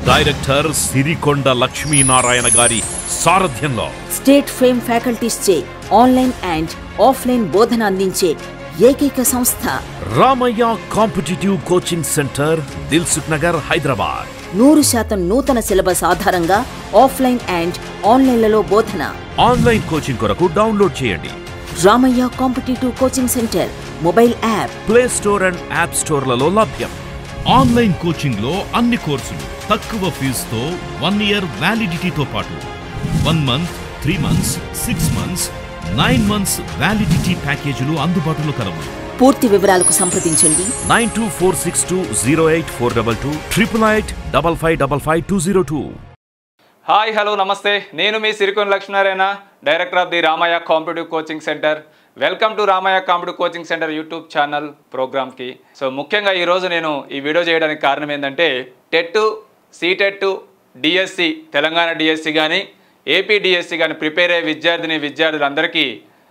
director Sirikonda Lakshminarayana గారి సారథ్యంలో state fame faculties చే ఆన్లైన్ అండ్ ఆఫ్లైన్ బోధన అందించే ఏకైక సంస్థ Ramaiah competitive coaching centre Dilsukh Nagar Hyderabad నూరు శాతం నూతన సిలబస్ ఆధారంగా ఆఫ్లైన్ అండ్ ఆన్లైన్లలో బోధన ఆన్లైన్ కోచింగ్ కొరకు డౌన్లోడ్ చేయండి Ramaiah competitive coaching centre mobile app play store and app స్టోర్లలో లభ్యం ఆన్లైన్ కోచింగ్ లో అన్ని కోర్సులు తక్కువ ఫీజుతో వన్ ఇయర్ వ్యాలిడిటీతో పాటు one month three months six months nine months validity ప్యాకేజీలు అందుబాటులో కలవు పూర్తి వివరాలకు సంప్రదించండి nine two four six two zero eight four double two triple eight double five double five two zero two hi hello నమస్తే నేను మీ Sirikonda Lakshminarayana director of the Ramaiah competitive coaching centre welcome to Ramaiah competitive coaching centre YouTube channel ప్రోగ్రామ్కి so ముఖ్యంగా ఈరోజు నేను ఈ video చేయడానికి కారణం ఏంటంటే TET CTET DSC Telangana DSC కానీ ఏపీ డిఎస్సి కానీ ప్రిపేర్ అయ్యే విద్యార్థిని విద్యార్థులందరికీ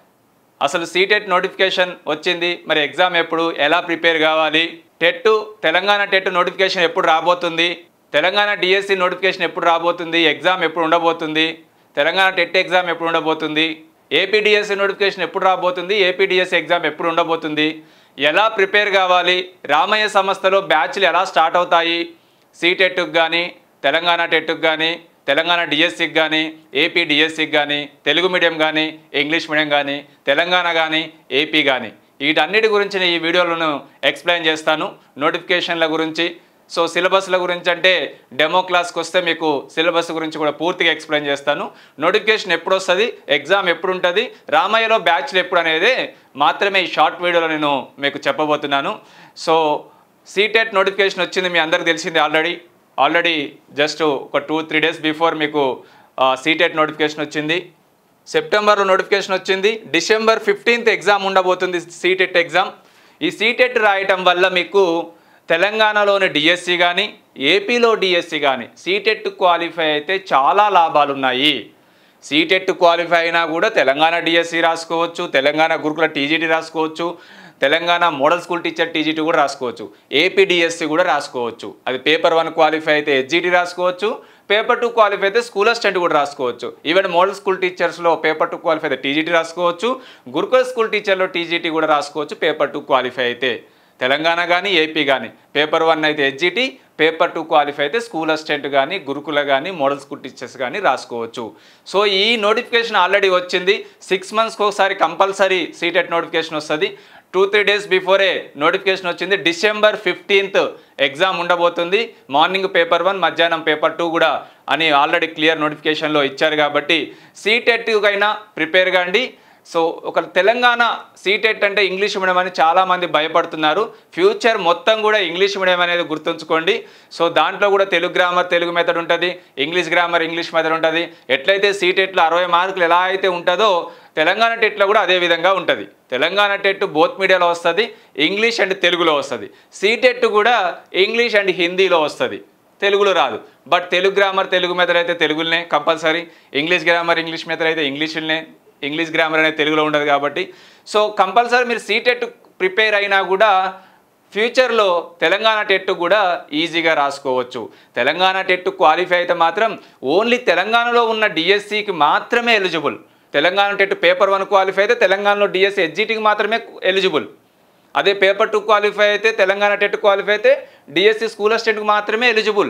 అసలు సీటెట్ నోటిఫికేషన్ వచ్చింది మరి ఎగ్జామ్ ఎప్పుడు ఎలా ప్రిపేర్ కావాలి టెట్ తెలంగాణ టెట్ నోటిఫికేషన్ ఎప్పుడు రాబోతుంది తెలంగాణ డిఎస్సి నోటిఫికేషన్ ఎప్పుడు రాబోతుంది ఎగ్జామ్ ఎప్పుడు ఉండబోతుంది తెలంగాణ టెట్ ఎగ్జామ్ ఎప్పుడు ఉండబోతుంది ఏపీ డిఎస్సి నోటిఫికేషన్ ఎప్పుడు రాబోతుంది ఏపీ డిఎస్సి ఎగ్జామ్ ఎప్పుడు ఉండబోతుంది ఎలా ప్రిపేర్ కావాలి రామయ్య సంస్థలో బ్యాచ్లు ఎలా స్టార్ట్ అవుతాయి సీటెట్కి కానీ తెలంగాణ టెట్కి కానీ తెలంగాణ డిఎస్సికి కానీ ఏపీ డిఎస్సికి కానీ తెలుగు మీడియం కానీ ఇంగ్లీష్ మీడియం కానీ తెలంగాణ కానీ ఏపీ కానీ వీటన్నిటి గురించి నేను ఈ వీడియోలను ఎక్స్ప్లెయిన్ చేస్తాను నోటిఫికేషన్ల గురించి సో సిలబస్ల గురించి అంటే డెమో క్లాస్కి వస్తే మీకు సిలబస్ గురించి కూడా పూర్తిగా ఎక్స్ప్లెయిన్ చేస్తాను నోటిఫికేషన్ ఎప్పుడు వస్తుంది ఎగ్జామ్ ఎప్పుడు ఉంటుంది రామయ్యలో బ్యాచ్లు ఎప్పుడు అనేది మాత్రమే ఈ షార్ట్ వీడియోలో నేను మీకు చెప్పబోతున్నాను సో సీటెట్ నోటిఫికేషన్ వచ్చింది మీ అందరికి తెలిసింది ఆల్రెడీ ఆల్రెడీ జస్ట్ ఒక టూ త్రీ డేస్ బిఫోర్ మీకు సీటెట్ నోటిఫికేషన్ వచ్చింది సెప్టెంబర్లో నోటిఫికేషన్ వచ్చింది డిసెంబర్ ఫిఫ్టీన్త్ ఎగ్జామ్ ఉండబోతుంది సీటెట్ ఎగ్జామ్ ఈ సీటెట్ రాయటం వల్ల మీకు తెలంగాణలోని డిఎస్సి కానీ ఏపీలో డిఎస్సి కానీ సీటెట్ క్వాలిఫై అయితే చాలా లాభాలు ఉన్నాయి సీటెట్ క్వాలిఫై అయినా కూడా తెలంగాణ డిఎస్సి రాసుకోవచ్చు తెలంగాణ గురుకుల టీజీటీ రాసుకోవచ్చు Telangana model school teacher TGT కూడా రాసుకోవచ్చు ఏపీ డిఎస్సి కూడా రాసుకోవచ్చు అది పేపర్ వన్ క్వాలిఫై అయితే హెచ్జిటి రాసుకోవచ్చు పేపర్ టూ క్వాలిఫై అయితే స్కూల్ అసిస్టెంట్ కూడా రాసుకోవచ్చు ఈవెన్ మోడల్ స్కూల్ టీచర్స్లో పేపర్ టూ క్వాలిఫై అయితే టీజీటీ రాసుకోవచ్చు గురుకుల స్కూల్ టీచర్లో టీజీటీ కూడా రాసుకోవచ్చు పేపర్ టూ క్వాలిఫై అయితే తెలంగాణ కానీ ఏపీ కానీ పేపర్ వన్ అయితే హెచ్జిటి పేపర్ టూ క్వాలిఫై అయితే స్కూల్ అసిస్టెంట్ కానీ గురుకుల కానీ మోడల్ స్కూల్ టీచర్స్ కానీ రాసుకోవచ్చు సో ఈ నోటిఫికేషన్ ఆల్రెడీ వచ్చింది సిక్స్ మంత్స్కి ఒకసారి కంపల్సరీ సీటెట్ నోటిఫికేషన్ వస్తుంది టూ త్రీ డేస్ బిఫోరే నోటిఫికేషన్ వచ్చింది డిసెంబర్ ఫిఫ్టీన్త్ ఎగ్జామ్ ఉండబోతుంది మార్నింగ్ పేపర్ వన్ మధ్యాహ్నం పేపర్ టూ కూడా అని ఆల్రెడీ క్లియర్ నోటిఫికేషన్లో ఇచ్చారు కాబట్టి సీటెట్కైనా ప్రిపేర్ కాండి సో ఒక తెలంగాణ సీటెట్ అంటే ఇంగ్లీష్ మీడియం అని చాలామంది భయపడుతున్నారు ఫ్యూచర్ మొత్తం కూడా ఇంగ్లీష్ మీడియం అనేది గుర్తుంచుకోండి సో దాంట్లో కూడా తెలుగు గ్రామర్ తెలుగు మెథడ్ ఉంటుంది ఇంగ్లీష్ గ్రామర్ ఇంగ్లీష్ మెథడ్ ఉంటుంది ఎట్లయితే సీటెట్లో అరవై మార్కులు ఎలా అయితే ఉంటుందో తెలంగాణ టెట్లో కూడా అదే విధంగా ఉంటుంది తెలంగాణ టెట్ బోత్ మీడియాలో వస్తుంది ఇంగ్లీష్ అండ్ తెలుగులో వస్తుంది సీటెట్ కూడా ఇంగ్లీష్ అండ్ హిందీలో వస్తుంది తెలుగులో రాదు but Telugu grammar Telugu method అయితే తెలుగులోనే compulsory English grammar English method అయితే ఇంగ్లీష్లోనే ఇంగ్లీష్ గ్రామర్ అనేది తెలుగులో ఉండదు కాబట్టి సో కంపల్సరీ మీరు సీటెట్ ప్రిపేర్ అయినా కూడా ఫ్యూచర్లో తెలంగాణ టెట్ కూడా ఈజీగా రాసుకోవచ్చు తెలంగాణ టెట్ క్వాలిఫై అయితే మాత్రం ఓన్లీ తెలంగాణలో ఉన్న డిఎస్సికి మాత్రమే eligible Telangana TET paper one qualify అయితే తెలంగాణలో డిఎస్సి హెచ్జిటికి మాత్రమే ఎలిజిబుల్ అదే పేపర్ టూ క్వాలిఫై అయితే తెలంగాణ టెట్ క్వాలిఫై అయితే డిఎస్సి స్కూల్ అసిస్టెంట్కి మాత్రమే ఎలిజిబుల్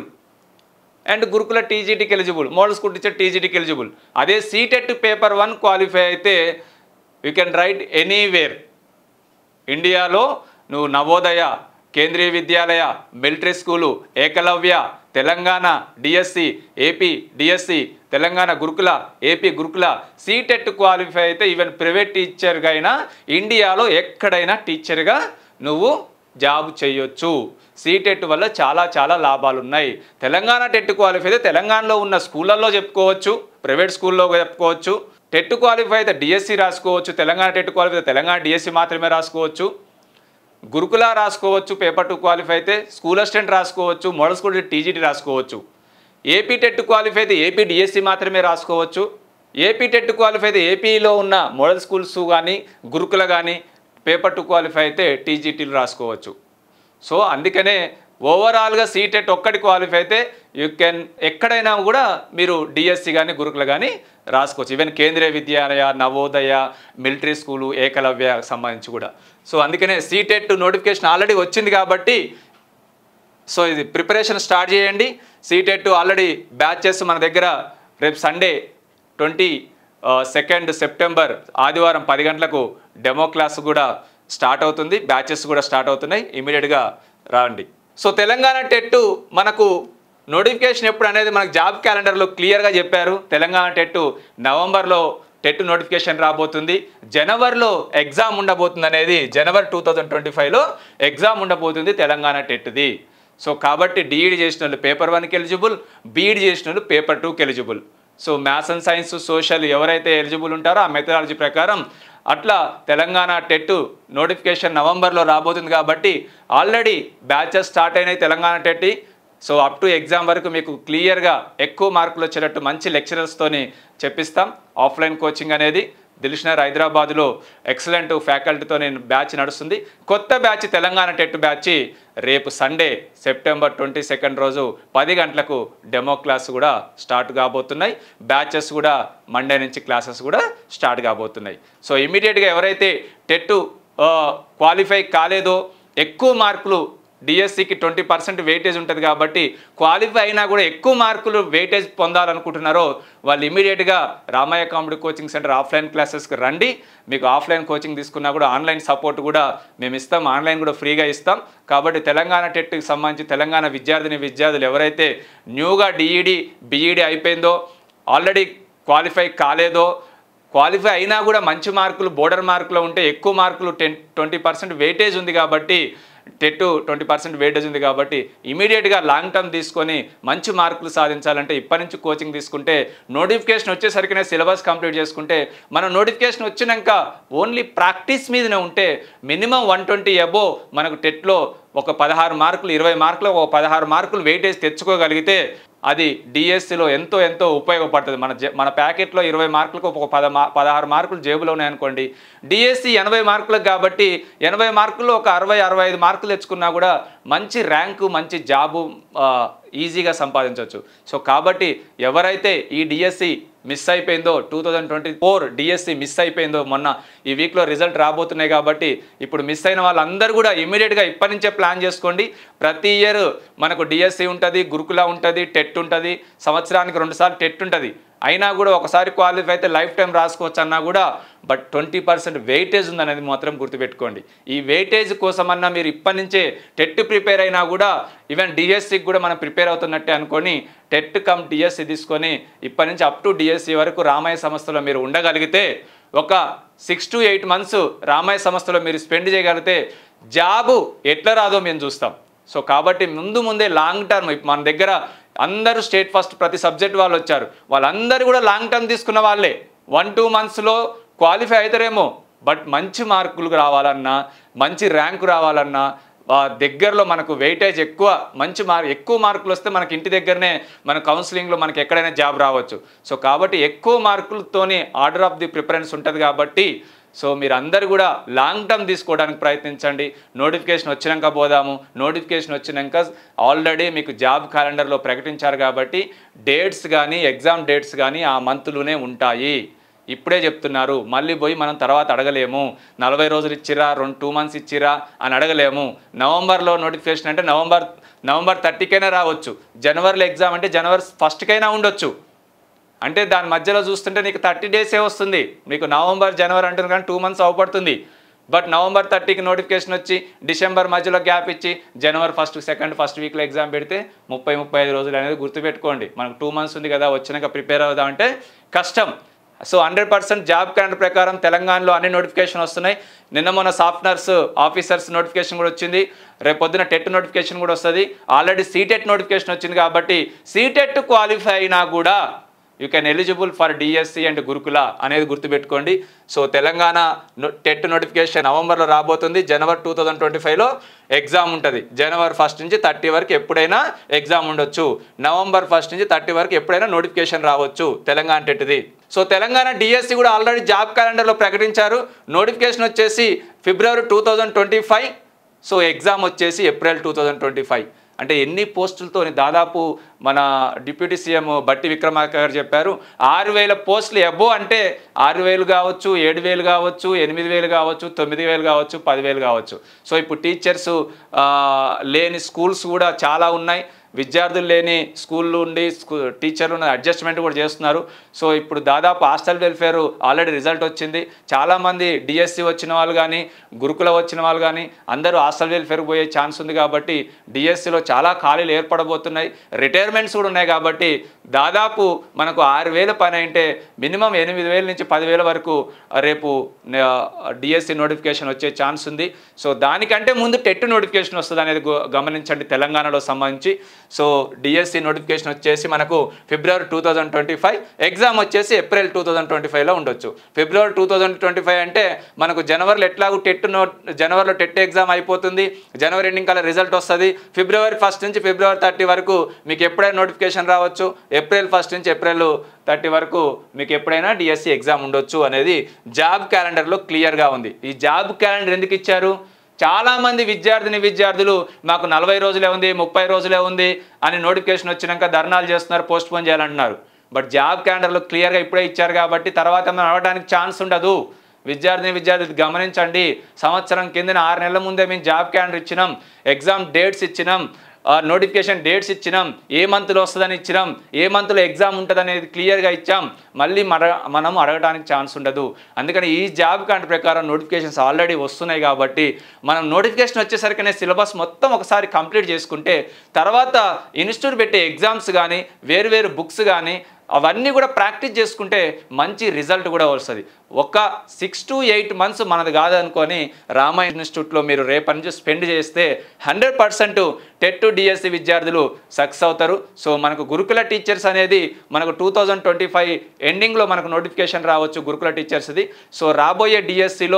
అండ్ గురుకుల టీజీటీకి ఎలిజిబుల్ మోడల్ స్కూల్ టీచర్ టీజీటీకి ఎలిజిబుల్ అదే సీటెట్ పేపర్ వన్ క్వాలిఫై అయితే యూ కెన్ రైట్ ఎనీవేర్ ఇండియాలో నువ్వు Navodaya Kendriya Vidyalaya military school Eklavya Telangana DSC AP DSC Telangana Gurukula AP Gurukula CTET qualify అయితే ఈవెన్ ప్రైవేట్ టీచర్గా అయినా ఇండియాలో ఎక్కడైనా టీచర్గా నువ్వు జాబ్ చేయొచ్చు సీటెట్ వల్ల చాలా చాలా లాభాలు ఉన్నాయి తెలంగాణ టెట్ క్వాలిఫై అయితే తెలంగాణలో ఉన్న స్కూళ్ళల్లో చెప్పుకోవచ్చు ప్రైవేట్ స్కూల్లో చెప్పుకోవచ్చు టెట్ క్వాలిఫై అయితే డిఎస్సి రాసుకోవచ్చు తెలంగాణ టెట్ క్వాలిఫై అయితే తెలంగాణ డిఎస్సి మాత్రమే రాసుకోవచ్చు గురుకుల రాసుకోవచ్చు పేపర్ టూ క్వాలిఫై అయితే స్కూల్ అసిస్టెంట్ రాసుకోవచ్చు మోడల్ స్కూల్ టీజీటీ రాసుకోవచ్చు ఏపీ టెట్ క్వాలిఫై అయితే ఏపీ డిఎస్సి మాత్రమే రాసుకోవచ్చు ఏపీ టెట్ క్వాలిఫై అయితే ఏపీలో ఉన్న మోడల్ స్కూల్స్ కానీ గురుకుల కానీ పేపర్ టూ క్వాలిఫై అయితే టీజీటీలు రాసుకోవచ్చు సో అందుకనే ఓవరాల్గా సీటెట్ ఒక్కటి క్వాలిఫై అయితే యూ కెన్ ఎక్కడైనా కూడా మీరు డిఎస్సి కానీ గురుకులు కానీ రాసుకోవచ్చు even Kendriya Vidyalaya Navodaya military school Eklavya సంబంధించి కూడా సో అందుకనే సీటెట్ నోటిఫికేషన్ ఆల్రెడీ వచ్చింది కాబట్టి సో ఇది ప్రిపరేషన్ స్టార్ట్ చేయండి సీటెట్ ఆల్రెడీ బ్యాచెస్ మన దగ్గర రేపు సండే ట్వంటీ సెకండ్ సెప్టెంబర్ ఆదివారం పది గంటలకు డెమో క్లాస్ కూడా స్టార్ట్ అవుతుంది బ్యాచెస్ కూడా స్టార్ట్ అవుతున్నాయి ఇమీడియట్గా రాండి సో తెలంగాణ టెట్ మనకు నోటిఫికేషన్ ఎప్పుడు అనేది మనకు జాబ్ క్యాలెండర్లో క్లియర్గా చెప్పారు తెలంగాణ టెట్ నవంబర్లో టెట్ నోటిఫికేషన్ రాబోతుంది జనవరిలో ఎగ్జామ్ ఉండబోతుంది అనేది జనవరి టూ థౌజండ్ ట్వంటీ ఫైవ్లో ఎగ్జామ్ ఉండబోతుంది తెలంగాణ టెట్ది సో కాబట్టి డిఈడి చేసిన వాళ్ళు పేపర్ వన్కి ఎలిజిబుల్ బీఈడి చేసిన వాళ్ళు పేపర్ టూకి eligible so maths and science social ఎవరైతే ఎలిజిబుల్ ఉంటారో ఆ మెథడాలజీ ప్రకారం అట్లా తెలంగాణ టెట్ నోటిఫికేషన్ నవంబర్లో రాబోతుంది కాబట్టి ఆల్రెడీ బ్యాచెస్ స్టార్ట్ అయినాయి Telangana TET so up to exam వరకు మీకు క్లియర్గా ఎక్కువ మార్కులు వచ్చేటట్టు మంచి లెక్చరర్స్తోని చెప్పిస్తాం ఆఫ్లైన్ కోచింగ్ అనేది దిల్షనర్ హైదరాబాద్లో ఎక్సలెంట్ ఫ్యాకల్టీతో నేను బ్యాచ్ నడుస్తుంది కొత్త బ్యాచ్ తెలంగాణ టెట్ బ్యాచ్ రేపు సండే సెప్టెంబర్ ట్వంటీ సెకండ్ రోజు పది గంటలకు డెమో క్లాస్ కూడా స్టార్ట్ కాబోతున్నాయి బ్యాచెస్ కూడా మండే నుంచి క్లాసెస్ కూడా స్టార్ట్ కాబోతున్నాయి సో ఇమీడియట్గా ఎవరైతే టెట్ క్వాలిఫై కాలేదో ఎక్కువ మార్కులు డిఎస్సికి ట్వంటీ పర్సెంట్ వెయిటేజ్ ఉంటుంది కాబట్టి క్వాలిఫై అయినా కూడా ఎక్కువ మార్కులు వెయిటేజ్ పొందాలనుకుంటున్నారో వాళ్ళు ఇమీడియట్గా Ramaiah comedy coaching centre offline క్లాసెస్కి రండి మీకు ఆఫ్లైన్ కోచింగ్ తీసుకున్నా కూడా ఆన్లైన్ సపోర్ట్ కూడా మేము ఇస్తాం ఆన్లైన్ కూడా ఫ్రీగా ఇస్తాం కాబట్టి తెలంగాణ టెట్కి సంబంధించి తెలంగాణ విద్యార్థిని విద్యార్థులు ఎవరైతే న్యూగా డిఈడి బిఈడి అయిపోయిందో ఆల్రెడీ క్వాలిఫై కాలేదో క్వాలిఫై అయినా కూడా మంచి మార్కులు బోర్డర్ మార్కులో ఉంటే ఎక్కువ మార్కులు టెన్ ట్వంటీ పర్సెంట్ వెయిటేజ్ ఉంది కాబట్టి టెట్ ట్వంటీ పర్సెంట్ వెయిటేజ్ ఉంది కాబట్టి ఇమీడియట్గా లాంగ్ టర్మ్ తీసుకొని మంచి మార్కులు సాధించాలంటే ఇప్పటి నుంచి కోచింగ్ తీసుకుంటే నోటిఫికేషన్ వచ్చేసరికినే సిలబస్ కంప్లీట్ చేసుకుంటే మన నోటిఫికేషన్ వచ్చినాక ఓన్లీ ప్రాక్టీస్ మీదనే ఉంటే మినిమం వన్ ట్వంటీ అబో మనకు టెట్లో ఒక పదహారు మార్కులు ఇరవై మార్కులు ఒక పదహారు మార్కులు వెయిటేజ్ తెచ్చుకోగలిగితే అది డిఎస్సిలో ఎంతో ఎంతో ఉపయోగపడుతుంది మన జే మన ప్యాకెట్లో ఇరవై మార్కులకు ఒక పద మా పదహారు మార్కులు జేబులో ఉన్నాయనుకోండి డిఎస్సి ఎనభై మార్కులకు కాబట్టి ఎనభై మార్కుల్లో ఒక అరవై అరవై ఐదు మార్కులు తెచ్చుకున్నా కూడా మంచి ర్యాంకు మంచి జాబు ఆ, ఈజీగా సంపాదించవచ్చు సో కాబట్టి ఎవరైతే ఈ డిఎస్సి మిస్ అయిపోయిందో two thousand twenty four DSC miss అయిపోయిందో మొన్న ఈ వీక్లో రిజల్ట్ రాబోతున్నాయి కాబట్టి ఇప్పుడు మిస్ అయిన వాళ్ళందరూ కూడా ఇమీడియట్గా ఇప్పటి నుంచే ప్లాన్ చేసుకోండి ప్రతి ఇయర్ మనకు డిఎస్సి ఉంటుంది గురుకుల ఉంటుంది టెట్ ఉంటుంది సంవత్సరానికి రెండుసార్లు టెట్ ఉంటుంది అయినా కూడా ఒకసారి క్వాలిఫై అయితే లైఫ్ టైం రాసుకోవచ్చు అన్నా కూడా బట్ ట్వంటీ పర్సెంట్ వెయిటేజ్ ఉందనేది మాత్రం గుర్తుపెట్టుకోండి ఈ వెయిటేజ్ కోసమన్నా మీరు ఇప్పటి నుంచే టెట్ ప్రిపేర్ అయినా కూడా ఈవెన్ డిఎస్సికి కూడా మనం ప్రిపేర్ అవుతున్నట్టే అనుకొని టెట్ కమ్ డిఎస్సి తీసుకొని ఇప్పటి నుంచి అప్ టు డిఎస్సి వరకు రామయ్య సంస్థలో మీరు ఉండగలిగితే ఒక six to eight months Ramaiah సంస్థలో మీరు స్పెండ్ చేయగలిగితే జాబు ఎట్లా రాదో మేము చూస్తాం సో కాబట్టి ముందు ముందే లాంగ్ టర్మ్ మన దగ్గర అందరూ స్టేట్ ఫస్ట్ ప్రతి సబ్జెక్ట్ వాళ్ళు వచ్చారు వాళ్ళందరూ కూడా లాంగ్ టర్మ్ తీసుకున్న వాళ్ళే వన్ టూ మంత్స్లో క్వాలిఫై అవుతారేమో బట్ మంచి మార్కులు రావాలన్నా మంచి ర్యాంకు రావాలన్నా ఆ దగ్గరలో మనకు వెయిటేజ్ ఎక్కువ మంచి మార్క్ ఎక్కువ మార్కులు వస్తే మనకి ఇంటి దగ్గరనే మన కౌన్సిలింగ్లో మనకి ఎక్కడైనా జాబ్ రావచ్చు సో కాబట్టి ఎక్కువ మార్కులతోని ఆర్డర్ ఆఫ్ ది ప్రిఫరెన్స్ ఉంటుంది కాబట్టి సో మీరు అందరు కూడా లాంగ్ టర్మ్ తీసుకోవడానికి ప్రయత్నించండి నోటిఫికేషన్ వచ్చినాక పోదాము నోటిఫికేషన్ వచ్చినాక ఆల్రెడీ మీకు జాబ్ క్యాలెండర్లో ప్రకటించారు కాబట్టి డేట్స్ కానీ ఎగ్జామ్ డేట్స్ కానీ ఆ మంత్లోనే ఉంటాయి ఇప్పుడే చెప్తున్నారు మళ్ళీ పోయి మనం తర్వాత అడగలేము నలభై రోజులు ఇచ్చిరా రెండు టూ మంత్స్ ఇచ్చిరా అని అడగలేము నవంబర్లో నోటిఫికేషన్ అంటే నవంబర్ నవంబర్ థర్టీకైనా రావచ్చు జనవరిలో ఎగ్జామ్ అంటే జనవరి ఫస్ట్కైనా ఉండొచ్చు అంటే దాని మధ్యలో చూస్తుంటే నీకు థర్టీ డేసే వస్తుంది మీకు నవంబర్ జనవరి అంటుంది కానీ టూ మంత్స్ అవపడుతుంది బట్ నవంబర్ థర్టీకి నోటిఫికేషన్ వచ్చి డిసెంబర్ మధ్యలో గ్యాప్ ఇచ్చి జనవరి ఫస్ట్ సెకండ్ ఫస్ట్ వీక్లో ఎగ్జామ్ పెడితే ముప్పై ముప్పై ఐదు రోజులు అనేది గుర్తుపెట్టుకోండి మనకు టూ మంత్స్ ఉంది కదా వచ్చినాక ప్రిపేర్ అవుదాం అంటే కష్టం so hundred percent job calendar ప్రకారం తెలంగాణలో అన్ని నోటిఫికేషన్ వస్తున్నాయి నిన్న మొన్న సాఫ్ట్నర్స్ ఆఫీసర్స్ నోటిఫికేషన్ కూడా వచ్చింది రేపు పొద్దున టెట్ నోటిఫికేషన్ కూడా వస్తుంది ఆల్రెడీ సీటెట్ నోటిఫికేషన్ వచ్చింది కాబట్టి సీటెట్ క్వాలిఫై అయినా కూడా you can eligible for DSC and Gurukula అనేది గుర్తుపెట్టుకోండి సో తెలంగాణ నో- టెట్ నోటిఫికేషన్ నవంబర్లో రాబోతుంది జనవరి టూ థౌజండ్ ట్వంటీ ఫైవ్లో ఎగ్జామ్ ఉంటుంది జనవరి ఫస్ట్ నుంచి థర్టీ వరకు ఎప్పుడైనా ఎగ్జామ్ ఉండొచ్చు నవంబర్ ఫస్ట్ నుంచి థర్టీ వరకు ఎప్పుడైనా నోటిఫికేషన్ రావచ్చు తెలంగాణ టెట్ది సో తెలంగాణ డిఎస్సి కూడా ఆల్రెడీ జాబ్ క్యాలెండర్లో ప్రకటించారు నోటిఫికేషన్ వచ్చేసి ఫిబ్రవరి two thousand twenty five so exam వచ్చేసి April two thousand twenty five అంటే ఎన్ని పోస్టులతో దాదాపు మన డిప్యూటీ సీఎం బట్టి విక్రమార్క గారు చెప్పారు ఆరు వేల పోస్టులు ఎబో అంటే ఆరు వేలు కావచ్చు ఏడు వేలు కావచ్చు ఎనిమిది వేలు కావచ్చు తొమ్మిది వేలు కావచ్చు పదివేలు కావచ్చు సో ఇప్పుడు టీచర్స్ లేని స్కూల్స్ కూడా చాలా ఉన్నాయి విద్యార్థులు లేని స్కూళ్ళు ఉండి స్కూ టీచర్లు అడ్జస్ట్మెంట్ కూడా చేస్తున్నారు సో ఇప్పుడు దాదాపు హాస్టల్ వెల్ఫేర్ ఆల్రెడీ రిజల్ట్ వచ్చింది చాలామంది డిఎస్సి వచ్చిన వాళ్ళు కానీ గురుకుల వచ్చిన వాళ్ళు కానీ అందరూ హాస్టల్ వెల్ఫేర్ పోయే ఛాన్స్ ఉంది కాబట్టి డిఎస్సిలో చాలా ఖాళీలు ఏర్పడబోతున్నాయి రిటైర్మెంట్స్ కూడా ఉన్నాయి కాబట్టి దాదాపు మనకు ఆరు వేల పని అంటే మినిమం ఎనిమిది వేల నుంచి పదివేల వరకు రేపు డిఎస్సి నోటిఫికేషన్ వచ్చే ఛాన్స్ ఉంది సో దానికంటే ముందు టెట్ నోటిఫికేషన్ వస్తుంది అనేది గు- గమనించండి తెలంగాణలో సంబంధించి సో డిఎస్సి నోటిఫికేషన్ వచ్చేసి మనకు ఫిబ్రవరి two thousand twenty five exam వచ్చేసి ఏప్రిల్ టూ థౌజండ్ ట్వంటీ ఫైవ్లో ఉండొచ్చు ఫిబ్రవరి టూ థౌజండ్ ట్వంటీ ఫైవ్ అంటే మనకు జనవరిలో ఎట్లాగూ టెట్ నో జనవరిలో టెట్ ఎగ్జామ్ అయిపోతుంది జనవరి ఎండింగ్ కల్లా రిజల్ట్ వస్తుంది ఫిబ్రవరి ఫస్ట్ నుంచి ఫిబ్రవరి థర్టీ వరకు మీకు ఎప్పుడైనా నోటిఫికేషన్ రావచ్చు ఏప్రిల్ ఫస్ట్ నుంచి ఏప్రిల్ థర్టీ వరకు మీకు ఎప్పుడైనా డిఎస్సి ఎగ్జామ్ ఉండొచ్చు అనేది జాబ్ క్యాలెండర్లో క్లియర్గా ఉంది ఈ జాబ్ క్యాలెండర్ ఎందుకు ఇచ్చారు చాలామంది విద్యార్థిని విద్యార్థులు మాకు నలభై రోజులే ఉంది ముప్పై రోజులే ఉంది అని నోటిఫికేషన్ వచ్చినాక ధర్నాలు చేస్తున్నారు పోస్ట్ పోన్ చేయాలంటున్నారు బట్ జాబ్ క్యాలెండర్లో క్లియర్గా ఇప్పుడే ఇచ్చారు కాబట్టి తర్వాత మనం అడగడానికి ఛాన్స్ ఉండదు విద్యార్థిని విద్యార్థులు గమనించండి సంవత్సరం కిందన ఆరు నెలల ముందే మేము జాబ్ క్యాలెండర్ ఇచ్చినాం ఎగ్జామ్ డేట్స్ ఇచ్చినాం నోటిఫికేషన్ డేట్స్ ఇచ్చినాం ఏ మంత్లో వస్తుందని ఇచ్చినాం ఏ మంత్లో ఎగ్జామ్ ఉంటుంది అనేది క్లియర్గా ఇచ్చాం మళ్ళీ మన మనం అడగడానికి ఛాన్స్ ఉండదు అందుకని ఈ జాబ్ కాంట్ ప్రకారం నోటిఫికేషన్స్ ఆల్రెడీ వస్తున్నాయి కాబట్టి మనం నోటిఫికేషన్ వచ్చేసరికనే సిలబస్ మొత్తం ఒకసారి కంప్లీట్ చేసుకుంటే తర్వాత ఇన్స్టిట్యూట్ పెట్టే ఎగ్జామ్స్ కానీ వేరు వేరు బుక్స్ కానీ అవన్నీ కూడా ప్రాక్టీస్ చేసుకుంటే మంచి రిజల్ట్ కూడా వస్తుంది ఒక సిక్స్ టు ఎయిట్ మంత్స్ మనది కాదనుకొని రామ ఇన్స్టిట్యూట్లో మీరు రేపటి నుంచి స్పెండ్ చేస్తే hundred percent TET to DSC విద్యార్థులు సక్సెస్ అవుతారు సో మనకు గురుకుల టీచర్స్ అనేది మనకు టూ థౌజండ్ ట్వంటీ ఫైవ్ ఎండింగ్లో మనకు నోటిఫికేషన్ రావచ్చు గురుకుల టీచర్స్ది సో రాబోయే డిఎస్సిలో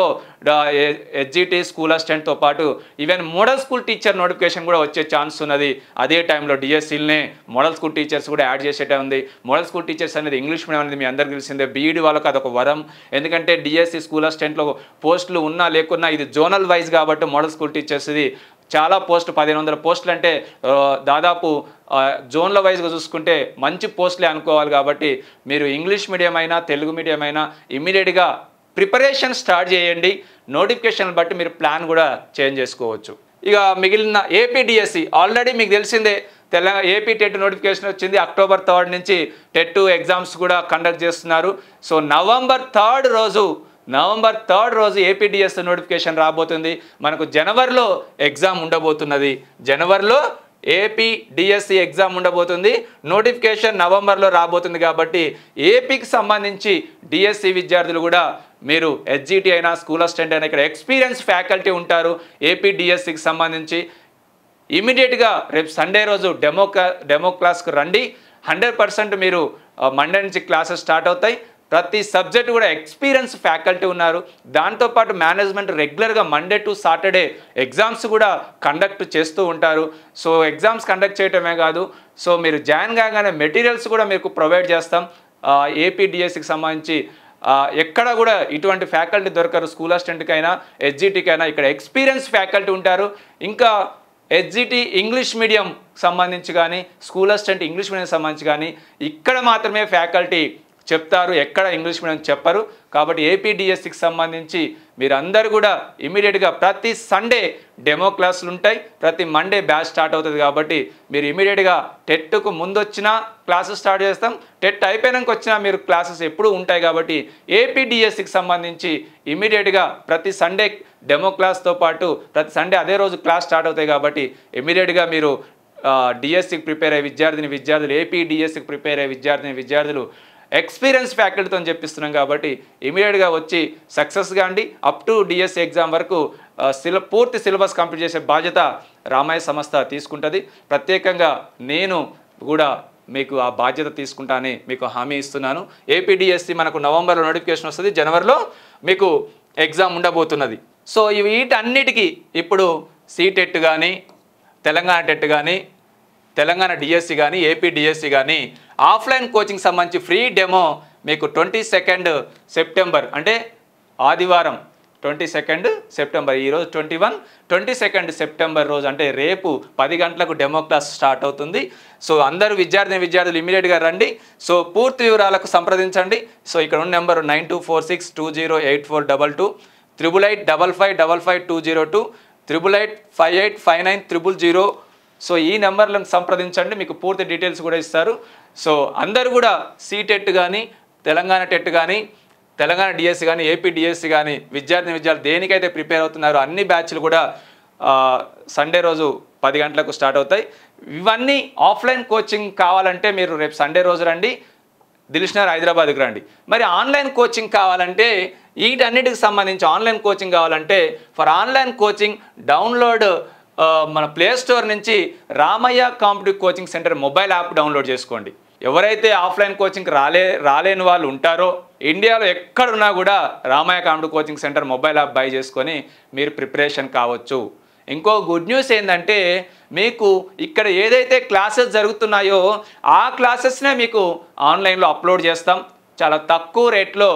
హెచ్జిటి స్కూల్ అసిస్టెంట్తో పాటు even model school teacher notification కూడా వచ్చే ఛాన్స్ ఉన్నది అదే టైంలో డిఎస్సీలనే మోడల్ స్కూల్ టీచర్స్ కూడా యాడ్ చేసేటే ఉంది మోడల్ స్కూల్ టీచర్స్ అనేది ఇంగ్లీష్ మీడియం అనేది మీ అందరికీ తెలిసిందే బీఈడి వాళ్ళకి అదొక వరం ఎందుకంటే డిఎస్సి స్కూల్ అసిస్టెంట్లో పోస్టులు ఉన్నా లేకున్నా ఇది జోనల్ వైజ్ కాబట్టి మోడల్ స్కూల్ టీచర్స్ ఇది చాలా పోస్ట్ పదిహేను వందల పోస్టులు అంటే ఆ, దాదాపు ఆ, జోన్ల వైజ్గా చూసుకుంటే మంచి పోస్టులే అనుకోవాలి కాబట్టి మీరు ఇంగ్లీష్ మీడియం అయినా తెలుగు మీడియం అయినా ఇమ్మీడియట్గా ప్రిపరేషన్ స్టార్ట్ చేయండి నోటిఫికేషన్ బట్టి మీరు ప్లాన్ కూడా చేంజ్ చేసుకోవచ్చు ఇక మిగిలిన ఏపీడిఎస్సి ఆల్రెడీ మీకు తెలిసిందే తెలంగాణ ఏపీ టెట్ నోటిఫికేషన్ వచ్చింది అక్టోబర్ థర్డ్ నుంచి టెట్ ఎగ్జామ్స్ కూడా కండక్ట్ చేస్తున్నారు సో నవంబర్ థర్డ్ రోజు నవంబర్ థర్డ్ రోజు ఏపీడిఎస్ నోటిఫికేషన్ రాబోతుంది మనకు జనవరిలో ఎగ్జామ్ ఉండబోతున్నది జనవరిలో ఏపీ డిఎస్సి ఎగ్జామ్ ఉండబోతుంది నోటిఫికేషన్ నవంబర్లో రాబోతుంది కాబట్టి ఏపీకి సంబంధించి డిఎస్సి విద్యార్థులు కూడా మీరు హెచ్జిటి అయినా స్కూల్ అసిస్టెంట్ అయినా ఇక్కడ ఎక్స్పీరియన్స్ ఫ్యాకల్టీ ఉంటారు ఏపీ డిఎస్సికి సంబంధించి ఇమీడియట్గా రేపు సండే రోజు డెమో క్లా డెమో క్లాస్కి రండి హండ్రెడ్ పర్సెంట్ మీరు మండే నుంచి క్లాసెస్ స్టార్ట్ అవుతాయి ప్రతి సబ్జెక్ట్ కూడా ఎక్స్పీరియన్స్ ఫ్యాకల్టీ ఉన్నారు దాంతోపాటు మేనేజ్మెంట్ రెగ్యులర్గా మండే టు సాటర్డే ఎగ్జామ్స్ కూడా కండక్ట్ చేస్తూ ఉంటారు సో ఎగ్జామ్స్ కండక్ట్ చేయటమే కాదు సో మీరు జాయిన్ కాగానే మెటీరియల్స్ కూడా మీకు ప్రొవైడ్ చేస్తాం ఏపీడిఎస్సికి సంబంధించి ఆ, ఎక్కడ కూడా ఇటువంటి ఫ్యాకల్టీ దొరకరు స్కూల్ అసిస్టెంట్కి అయినా ఎస్జిటికి అయినా ఇక్కడ ఎక్స్పీరియన్స్ ఫ్యాకల్టీ ఉంటారు ఇంకా ఎస్జిటి ఇంగ్లీష్ మీడియం సంబంధించి కానీ స్కూల్ అసిస్టెంట్ ఇంగ్లీష్ మీడియం సంబంధించి కానీ ఇక్కడ మాత్రమే ఫ్యాకల్టీ చెప్తారు ఎక్కడ ఇంగ్లీష్ మీడియం చెప్పరు కాబట్టి ఏపీడిఎస్సికి సంబంధించి మీరందరూ కూడా ఇమీడియట్గా ప్రతి సండే డెమో క్లాసులు ఉంటాయి ప్రతి మండే బ్యాచ్ స్టార్ట్ అవుతుంది కాబట్టి మీరు ఇమీడియట్గా టెట్కు ముందు వచ్చినా క్లాసెస్ స్టార్ట్ చేస్తాం టెట్ అయిపోయినాక వచ్చినా మీరు క్లాసెస్ ఎప్పుడూ ఉంటాయి కాబట్టి ఏపీడిఎస్సికి సంబంధించి ఇమీడియట్గా ప్రతి సండే డెమో క్లాస్తో పాటు ప్రతి సండే అదే రోజు క్లాస్ స్టార్ట్ అవుతాయి కాబట్టి ఇమీడియట్గా మీరు డిఎస్సికి ప్రిపేర్ అయ్యే విద్యార్థిని విద్యార్థులు ఏపీ డిఎస్సికి ప్రిపేర్ అయ్యే విద్యార్థిని విద్యార్థులు ఎక్స్పీరియన్స్ ఫ్యాకల్టీతో చెప్పిస్తున్నాం కాబట్టి ఇమీడియట్గా వచ్చి సక్సెస్ కాండి అప్ టు డిఎస్సి ఎగ్జామ్ వరకు ఆ, సిల పూర్తి సిలబస్ కంప్లీట్ చేసే బాధ్యత రామాయ సంస్థ తీసుకుంటుంది ప్రత్యేకంగా నేను కూడా మీకు ఆ బాధ్యత తీసుకుంటానని మీకు హామీ ఇస్తున్నాను ఏపీడిఎస్సి మనకు నవంబర్లో నోటిఫికేషన్ వస్తుంది జనవరిలో మీకు ఎగ్జామ్ ఉండబోతున్నది సో ఇవి వీటన్నిటికీ ఇప్పుడు సీటెట్ కానీ తెలంగాణ టెట్ కానీ తెలంగాణ డిఎస్సి కానీ ఏపీ డిఎస్సి కానీ ఆఫ్లైన్ కోచింగ్ సంబంధించి ఫ్రీ డెమో మీకు ట్వంటీ సెకండ్ సెప్టెంబర్ అంటే ఆదివారం ట్వంటీ సెకండ్ సెప్టెంబర్ ఈరోజు twenty one twenty second September రోజు అంటే రేపు పది గంటలకు డెమో క్లాస్ స్టార్ట్ అవుతుంది సో అందరూ విద్యార్థిని విద్యార్థులు ఇమీడియట్గా రండి సో పూర్తి వివరాలకు సంప్రదించండి సో ఇక్కడ ఉన్న number nine two four six two zero eight four double two triple eight double five double five two zero two triple eight five eight five nine triple zero so ఈ నెంబర్లను సంప్రదించండి మీకు పూర్తి డీటెయిల్స్ కూడా ఇస్తారు so అందరూ కూడా CTET కానీ తెలంగాణ టెట్ కానీ తెలంగాణ డిఎస్సి కానీ ఏపీ డిఎస్సి కానీ విద్యార్థి విద్యార్థులు దేనికైతే ప్రిపేర్ అవుతున్నారో అన్ని బ్యాచ్లు కూడా ఆ, సండే రోజు పది గంటలకు స్టార్ట్ అవుతాయి ఇవన్నీ ఆఫ్లైన్ కోచింగ్ కావాలంటే మీరు రేపు సండే రోజు రండి దిల్షనర్ హైదరాబాద్కి రండి మరి ఆన్లైన్ కోచింగ్ కావాలంటే వీటన్నిటికి సంబంధించి ఆన్లైన్ కోచింగ్ కావాలంటే ఫర్ ఆన్లైన్ కోచింగ్ డౌన్లోడ్ ఆ, మన ప్లే స్టోర్ నుంచి Ramaiah competitive coaching centre mobile app download చేసుకోండి ఎవరైతే ఆఫ్లైన్ కోచింగ్ రాలే రాలేని వాళ్ళు ఉంటారో ఇండియాలో ఎక్కడున్నా కూడా Ramaiah competitive coaching centre mobile app buy చేసుకొని మీరు ప్రిపరేషన్ కావచ్చు ఇంకో గుడ్ న్యూస్ ఏంటంటే మీకు ఇక్కడ ఏదైతే క్లాసెస్ జరుగుతున్నాయో ఆ క్లాసెస్నే మీకు ఆన్లైన్లో అప్లోడ్ చేస్తాం చాలా తక్కువ రేట్లో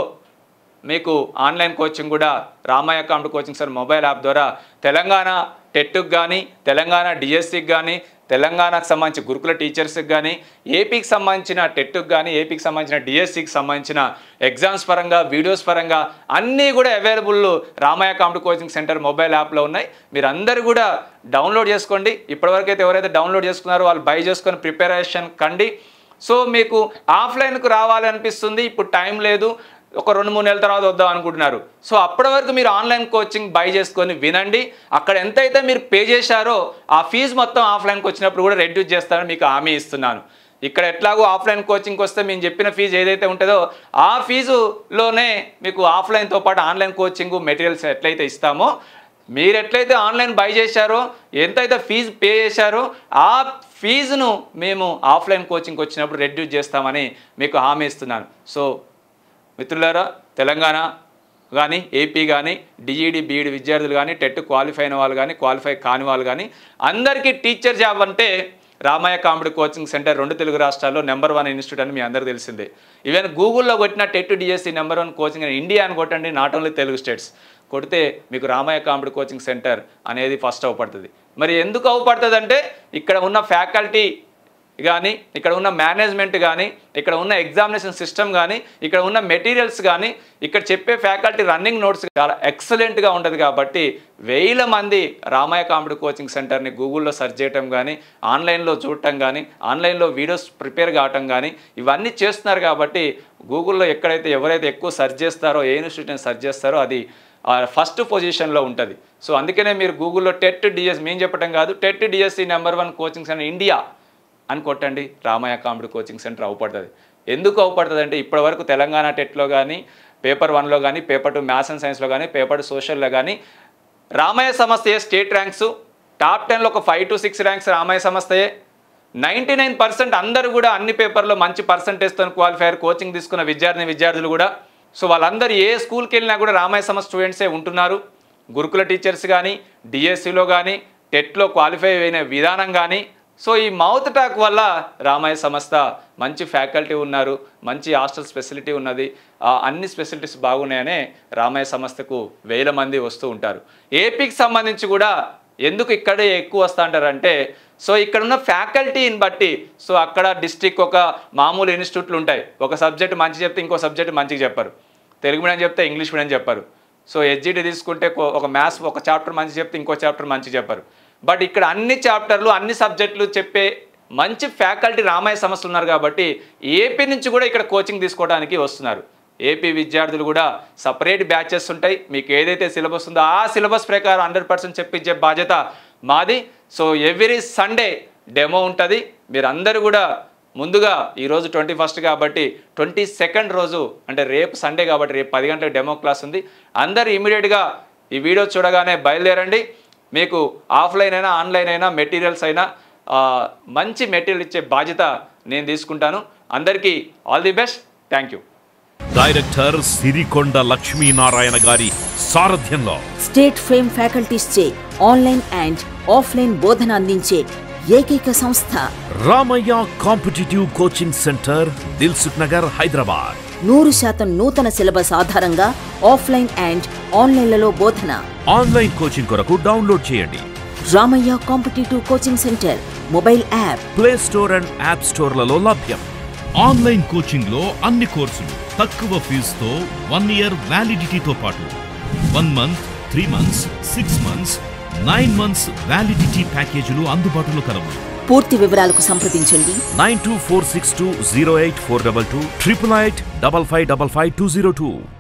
మీకు ఆన్లైన్ కోచింగ్ కూడా Ramaiah competitive coaching sir mobile app ద్వారా తెలంగాణ టెట్కి కానీ తెలంగాణ డిఎస్సికి కానీ తెలంగాణకు సంబంధించి గురుకుల టీచర్స్కి కానీ ఏపీకి సంబంధించిన టెట్కి కానీ ఏపీకి సంబంధించిన డిఎస్సికి సంబంధించిన ఎగ్జామ్స్ పరంగా వీడియోస్ పరంగా అన్నీ కూడా available Ramaiah competitive coaching centre mobile app ఉన్నాయి మీరు అందరూ కూడా డౌన్లోడ్ చేసుకోండి ఇప్పటివరకు అయితే ఎవరైతే డౌన్లోడ్ చేసుకున్నారో వాళ్ళు బై చేసుకొని ప్రిపరేషన్ కండి సో మీకు ఆఫ్లైన్కు రావాలనిపిస్తుంది ఇప్పుడు టైం లేదు ఒక రెండు మూడు నెలల తర్వాత వద్దాం అనుకుంటున్నారు సో అప్పటి వరకు మీరు ఆన్లైన్ కోచింగ్ బై చేసుకొని వినండి అక్కడ ఎంతైతే మీరు పే చేశారో ఆ ఫీజు మొత్తం ఆఫ్లైన్కి వచ్చినప్పుడు కూడా రెడ్యూస్ చేస్తారని మీకు హామీ ఇస్తున్నాను ఇక్కడ ఎట్లాగో ఆఫ్లైన్ కోచింగ్కి వస్తే మేము చెప్పిన ఫీజు ఏదైతే ఉంటుందో ఆ ఫీజులోనే మీకు ఆఫ్లైన్తో పాటు ఆన్లైన్ కోచింగ్ మెటీరియల్స్ ఎట్లయితే ఇస్తామో మీరు ఎట్లయితే ఆన్లైన్ బై చేశారో ఎంతైతే ఫీజు పే చేశారో ఆ ఫీజును మేము ఆఫ్లైన్ కోచింగ్కి వచ్చినప్పుడు రెడ్యూస్ చేస్తామని మీకు హామీ ఇస్తున్నాను సో మిత్రులారా తెలంగాణ కానీ ఏపీ కానీ డిఈడి బీఈడి విద్యార్థులు కానీ టెట్ క్వాలిఫై అయిన వాళ్ళు కానీ క్వాలిఫై కాని వాళ్ళు కానీ అందరికీ టీచర్ జాబ్ అంటే రామయ్య కామెడీ కోచింగ్ సెంటర్ రెండు తెలుగు రాష్ట్రాల్లో నెంబర్ వన్ ఇన్స్టిట్యూట్ అని మీ అందరూ తెలిసిందే ఈవెన్ గూగుల్లో కొట్టిన TET DSC number one coaching అని ఇండియా అని కొట్టండి నాట్ ఓన్లీ తెలుగు స్టేట్స్ కొడితే మీకు రామయ్య కామెడీ కోచింగ్ సెంటర్ అనేది ఫస్ట్ అవపడుతుంది మరి ఎందుకు అవపడుతుంది అంటే ఇక్కడ ఉన్న ఫ్యాకల్టీ కానీ ఇక్కడ ఉన్న మేనేజ్మెంట్ కానీ ఇక్కడ ఉన్న ఎగ్జామినేషన్ సిస్టమ్ కానీ ఇక్కడ ఉన్న మెటీరియల్స్ కానీ ఇక్కడ చెప్పే ఫ్యాకల్టీ రన్నింగ్ నోట్స్ చాలా ఎక్సలెంట్గా ఉంటుంది కాబట్టి వేల మంది రామయ్య కామెడీ కోచింగ్ సెంటర్ని గూగుల్లో సెర్చ్ చేయటం కానీ ఆన్లైన్లో చూడటం కానీ ఆన్లైన్లో వీడియోస్ ప్రిపేర్ కావటం కానీ ఇవన్నీ చేస్తున్నారు కాబట్టి గూగుల్లో ఎక్కడైతే ఎవరైతే ఎక్కువ సెర్చ్ చేస్తారో ఏ ఇన్స్టిట్యూట్ని సెర్చ్ చేస్తారో అది ఫస్ట్ పొజిషన్లో ఉంటుంది సో అందుకనే మీరు గూగుల్లో టెట్ డిఎస్ మేము చెప్పడం కాదు TET DSC number one coaching centre India అని కొట్టండి రామయ్య కామెడీ కోచింగ్ సెంటర్ అవుపడుతుంది ఎందుకు అవుపడుతుంది అంటే ఇప్పటివరకు తెలంగాణ టెట్లో కానీ పేపర్ వన్లో కానీ పేపర్ టూ మ్యాథ్స్ అండ్ సైన్స్లో కానీ పేపర్ టూ సోషల్లో కానీ రామయ్య సంస్థయే స్టేట్ ర్యాంక్స్ టాప్ టెన్లో ఒక five to six ranks Ramaiah సంస్థయే నైంటీ నైన్ పర్సెంట్ అందరూ కూడా అన్ని పేపర్లో మంచి పర్సంటేజ్తో క్వాలిఫైర్ కోచింగ్ తీసుకున్న విద్యార్థిని విద్యార్థులు కూడా సో వాళ్ళందరూ ఏ స్కూల్కి వెళ్ళినా కూడా రామయ్య సంస్థ స్టూడెంట్సే ఉంటున్నారు గురుకుల టీచర్స్ కానీ డిఎస్సిలో కానీ టెట్లో క్వాలిఫై అయిన విధానం కానీ సో ఈ మౌత్ టాక్ వల్ల రామయ్య సంస్థ మంచి ఫ్యాకల్టీ ఉన్నారు మంచి హాస్టల్ ఫెసిలిటీ ఉన్నది ఆ, అన్ని ఫెసిలిటీస్ బాగున్నాయనే రామయ్య సంస్థకు వేల మంది వస్తూ ఉంటారు ఏపీకి సంబంధించి కూడా ఎందుకు ఇక్కడే ఎక్కువ వస్తా అంటారంటే సో ఇక్కడ ఉన్న ఫ్యాకల్టీని బట్టి సో అక్కడ డిస్ట్రిక్ట్ ఒక మామూలు ఇన్స్టిట్యూట్లు ఉంటాయి ఒక సబ్జెక్ట్ మంచి చెప్తే ఇంకో సబ్జెక్ట్ మంచిగా చెప్పరు తెలుగు మీడియం చెప్తే ఇంగ్లీష్ మీడియం చెప్పరు సో హెచ్జిటి తీసుకుంటే కో- ఒక మ్యాథ్స్ ఒక చాప్టర్ మంచి చెప్తే ఇంకో చాప్టర్ మంచి చెప్పరు బట్ ఇక్కడ అన్ని చాప్టర్లు అన్ని సబ్జెక్టులు చెప్పే మంచి ఫ్యాకల్టీ రామయ్య సంస్థలు ఉన్నారు కాబట్టి ఏపీ నుంచి కూడా ఇక్కడ కోచింగ్ తీసుకోవడానికి వస్తున్నారు ఏపీ విద్యార్థులు కూడా సపరేట్ బ్యాచెస్ ఉంటాయి మీకు ఏదైతే సిలబస్ ఉందో ఆ సిలబస్ ప్రకారం హండ్రెడ్ పర్సెంట్ చెప్పించే బాధ్యత మాది సో ఎవ్రీ సండే డెమో ఉంటుంది మీరు అందరూ కూడా ముందుగా ఈరోజు ట్వంటీ ఫస్ట్ కాబట్టి ట్వంటీ సెకండ్ రోజు అంటే రేపు సండే కాబట్టి రేపు పది గంటలకు డెమో క్లాస్ ఉంది అందరు ఇమీడియట్గా ఈ వీడియో చూడగానే బయలుదేరండి మీకు ఆఫ్లైన్ అయినా ఆన్లైన్ అయినా మెటీరియల్స్ అయినా ఆ, మంచి మెటీరియల్ ఇచ్చే బాధ్యత నేను తీసుకుంటాను అందరికీ all the best thank you director Sirikonda Lakshminarayana గారి సారథ్యంలో స్టేట్ ఫేమ్ ఫ్యాకల్టీస్చే ఆన్లైన్ అండ్ ఆఫ్లైన్ బోధన అందించే ఏకైక సంస్థ Ramaiah competitive coaching centre Dilsukh Nagar Hyderabad నూరు శాతం నూతన సిలబస్ ఆధారంగా ఆఫ్లైన్ అండ్ ఆన్లైన్లలో బోధన ఆన్లైన్ కోచింగ్ కొరకు డౌన్లోడ్ చేయండి Ramaiah competitive coaching centre mobile app play store and app స్టోర్లలో లభ్యం ఆన్లైన్ కోచింగ్ లో అన్ని కోర్సులు తక్కువ ఫీజుతో వన్ ఇయర్ వ్యాలిడిటీతో పాటు one month three months six months nine months validity ప్యాకేజీలు అందుబాటులో కలవు పూర్తి వివరాలకు సంప్రదించండి nine two four six two zero eight four double two triple eight double five double five two zero two